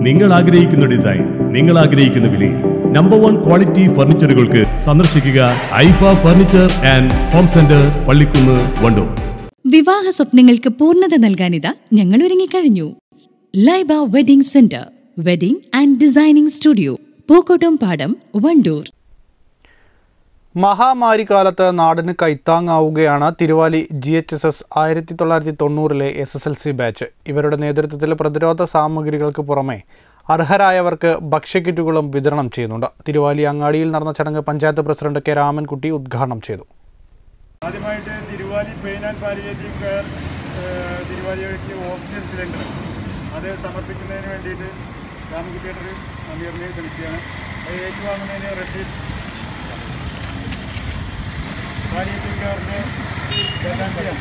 നിങ്ങൾ ആഗ്രഹിക്കുന്ന ഡിസൈൻ നിങ്ങൾ ആഗ്രഹിക്കുന്ന വിലയിൽ നമ്പർ വൺ ക്വാളിറ്റി ഫർണിച്ചറുകൾക്ക് സന്ദർശിക്കുക Aifa furniture and home centre Pallikkunnu Wandoor വിവാഹ സ്വപ്നങ്ങൾക്ക് പൂർണ്ണത നൽകാനിതാ ഞങ്ങൾ ഒരുങ്ങിക്കഴിഞ്ഞു Laiba wedding centre wedding and designing studio Pookkottumpadam Wandoor മഹാമാരി കാലത്ത് നാടിന് കൈത്താങ്ങാവുകയാണ് Thiruvali G H S S ആയിരത്തി തൊള്ളായിരത്തി തൊണ്ണൂറിലെ S S L C batch ഇവരുടെ നേതൃത്വത്തിൽ പ്രതിരോധ സാമഗ്രികൾക്ക് പുറമെ അർഹരായവർക്ക് ഭക്ഷ്യക്കിറ്റുകളും വിതരണം ചെയ്യുന്നുണ്ട് തിരുവാലി അങ്ങാടിയിൽ നടന്ന ചടങ്ങ് പഞ്ചായത്ത് പ്രസിഡന്റ് കെ രാമൻകുട്ടി ഉദ്ഘാടനം ചെയ്തു ആദ്യമായിട്ട് Thiruvali pain and palliative care ഏഹ്, തിരുവാലിക്ക് ഓക്സിജൻ സിലിണ്ടർ അത് സമർപ്പിക്കുന്നതിന് വേണ്ടിയിട്ട് രാമകുട്ടിയേട്ടർ അമീറിനെ ക്ഷണിക്കുകയാണ് അത് ഏറ്റുവാങ്ങുന്നതിന് റഷീദ് പാലിയേറ്റീവ് കെയറിൻ്റെ വേദാന്തിയാണ്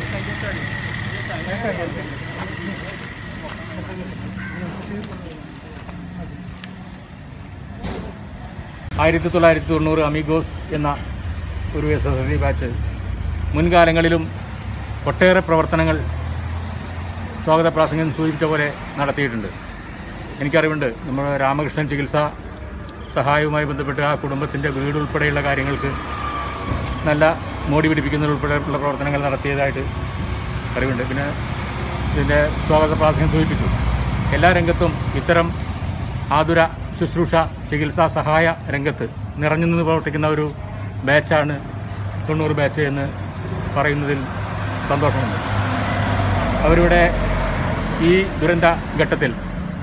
ആയിരത്തി തൊള്ളായിരത്തി തൊണ്ണൂറ് അമിഗോസ് എന്ന ഒരു S S L C batch മുൻകാലങ്ങളിലും ഒട്ടേറെ പ്രവർത്തനങ്ങൾ സ്വാഗത പ്രാസംഗം സൂചിപ്പിച്ച പോലെ നടത്തിയിട്ടുണ്ട് എനിക്കറിവുണ്ട് നമ്മുടെ രാമകൃഷ്ണൻ ചികിത്സാ സഹായവുമായി ബന്ധപ്പെട്ട് ആ കുടുംബത്തിൻ്റെ വീട് ഉൾപ്പെടെയുള്ള കാര്യങ്ങൾക്ക് നല്ല മോടി പിടിപ്പിക്കുന്നതിനുൾപ്പെടെയുള്ള പ്രവർത്തനങ്ങൾ നടത്തിയതായിട്ട് അറിവുണ്ട് പിന്നെ ഇതിൻ്റെ സ്വാഗത പ്രാസംഗം സൂചിപ്പിച്ചു എല്ലാ രംഗത്തും ഇത്തരം ആതുര ശുശ്രൂഷ ചികിത്സാ സഹായ രംഗത്ത് നിറഞ്ഞു നിന്ന് പ്രവർത്തിക്കുന്ന ഒരു ബാച്ചാണ് തൊണ്ണൂറ് ബാച്ച് എന്ന് പറയുന്നതിൽ സന്തോഷമുണ്ട് അവരുടെ ഈ ദുരന്ത ഘട്ടത്തിൽ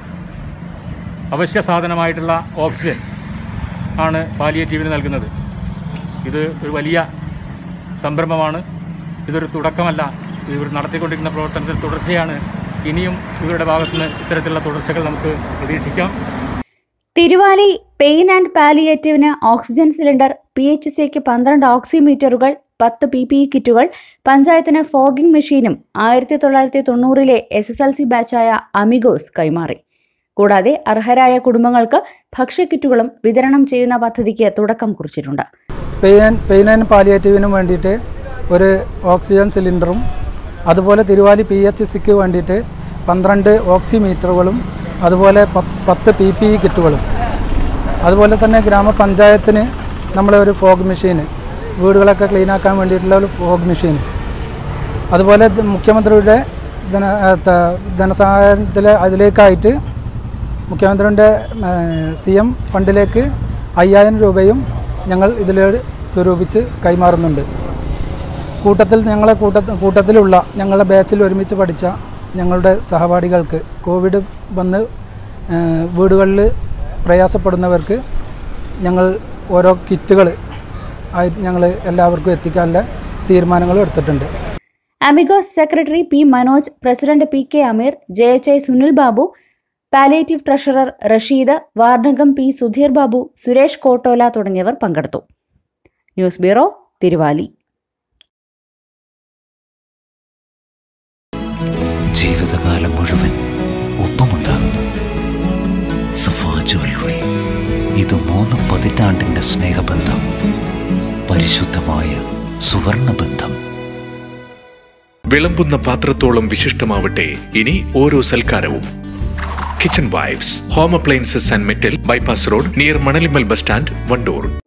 അവശ്യ സാധനമായിട്ടുള്ള ഓക്സിജൻ ആണ് പാലിയേറ്റീവിന് നൽകുന്നത് ഇത് ഒരു വലിയ സംരംഭമാണ് ഇതൊരു തുടക്കമല്ല ഇവർ നടത്തിക്കൊണ്ടിരിക്കുന്ന പ്രവർത്തനത്തിൽ തുടർച്ചയാണ് ഇനിയും ഇവരുടെ ഭാഗത്തുനിന്ന് ഇത്തരത്തിലുള്ള തുടർച്ചകൾ നമുക്ക് പ്രതീക്ഷിക്കാം തിരുവാലി പെയിൻ ആൻഡ് പാലിയേറ്റീവിന് ഓക്സിജൻ സിലിണ്ടർ പി എച്ച് സിക്ക് പന്ത്രണ്ട് ഓക്സിമീറ്ററുകൾ പത്ത് പി പി ഇ കിറ്റുകൾ പഞ്ചായത്തിന് ഫോഗിംഗ് മെഷീനും ആയിരത്തി തൊള്ളായിരത്തി തൊണ്ണൂറിലെ എസ് എസ് എൽ സി ബാച്ചായ അമിഗോസ് കൈമാറി കൂടാതെ അർഹരായ കുടുംബങ്ങൾക്ക് ഭക്ഷ്യക്കിറ്റുകളും വിതരണം ചെയ്യുന്ന പദ്ധതിക്ക് തുടക്കം കുറിച്ചിട്ടുണ്ട് പെയിൻ പെയിൻ ആൻഡ് പാലിയേറ്റീവിനും വേണ്ടിയിട്ട് ഒരു ഓക്സിജൻ സിലിണ്ടറും അതുപോലെ തിരുവാലി പി എച്ച് സിക്ക് വേണ്ടിയിട്ട് പന്ത്രണ്ട് ഓക്സിമീറ്ററുകളും അതുപോലെ പത്ത് പത്ത് പി പി ഇ കിറ്റുകളും അതുപോലെ തന്നെ ഗ്രാമപഞ്ചായത്തിന് നമ്മളെ ഒരു ഫോഗ് മെഷീൻ വീടുകളൊക്കെ ക്ലീനാക്കാൻ വേണ്ടിയിട്ടുള്ള ഒരു ഫോഗ് മെഷീൻ അതുപോലെ ഇത് മുഖ്യമന്ത്രിയുടെ ധന ത- ധനസഹായത്തിൽ അതിലേക്കായിട്ട് മുഖ്യമന്ത്രിയുടെ സി എം ഫണ്ടിലേക്ക് അയ്യായിരം രൂപയും ഞങ്ങൾ ഇതിൽ സ്വരൂപിച്ച് കൈമാറുന്നുണ്ട് കൂട്ടത്തിൽ ഞങ്ങളെ കൂട്ട കൂട്ടത്തിലുള്ള ഞങ്ങളുടെ ബാച്ചിൽ ഒരുമിച്ച് പഠിച്ച ഞങ്ങളുടെ സഹപാഠികൾക്ക് കോവിഡ് വന്ന് ഏഹ്, വീടുകളിൽ പ്രയാസപ്പെടുന്നവർക്ക് ഞങ്ങൾ ഓരോ കിറ്റുകൾ ആയി ഞങ്ങൾ എല്ലാവർക്കും എത്തിക്കാനുള്ള തീരുമാനങ്ങളും എടുത്തിട്ടുണ്ട് Amigos secretary P Manoj president P K Ameer J H I Sunil Babu palliative treasurer Rasheed വാർഡംഗം പി സുധീർ ബാബു സുരേഷ് കോട്ടോല തുടങ്ങിയവർ പങ്കെടുത്തു ന്യൂസ് ബ്യൂറോ തിരുവാലി ജീവിതകാലം മുഴുവൻ ഒപ്പമുണ്ടാകുന്നു സഫാ ജ്വല്ലറി ഇത് മൂന്ന് പതിറ്റാണ്ടിന്റെ സ്നേഹബന്ധം പരിശുദ്ധമായ സുവർണ ബന്ധം വിളമ്പുന്ന പാത്രത്തോളം വിശിഷ്ടമാവട്ടെ ഇനി ഓരോ സൽക്കാരവും kitchen vibes home appliances and metal bypass road near Manalimal bus stand Wandoor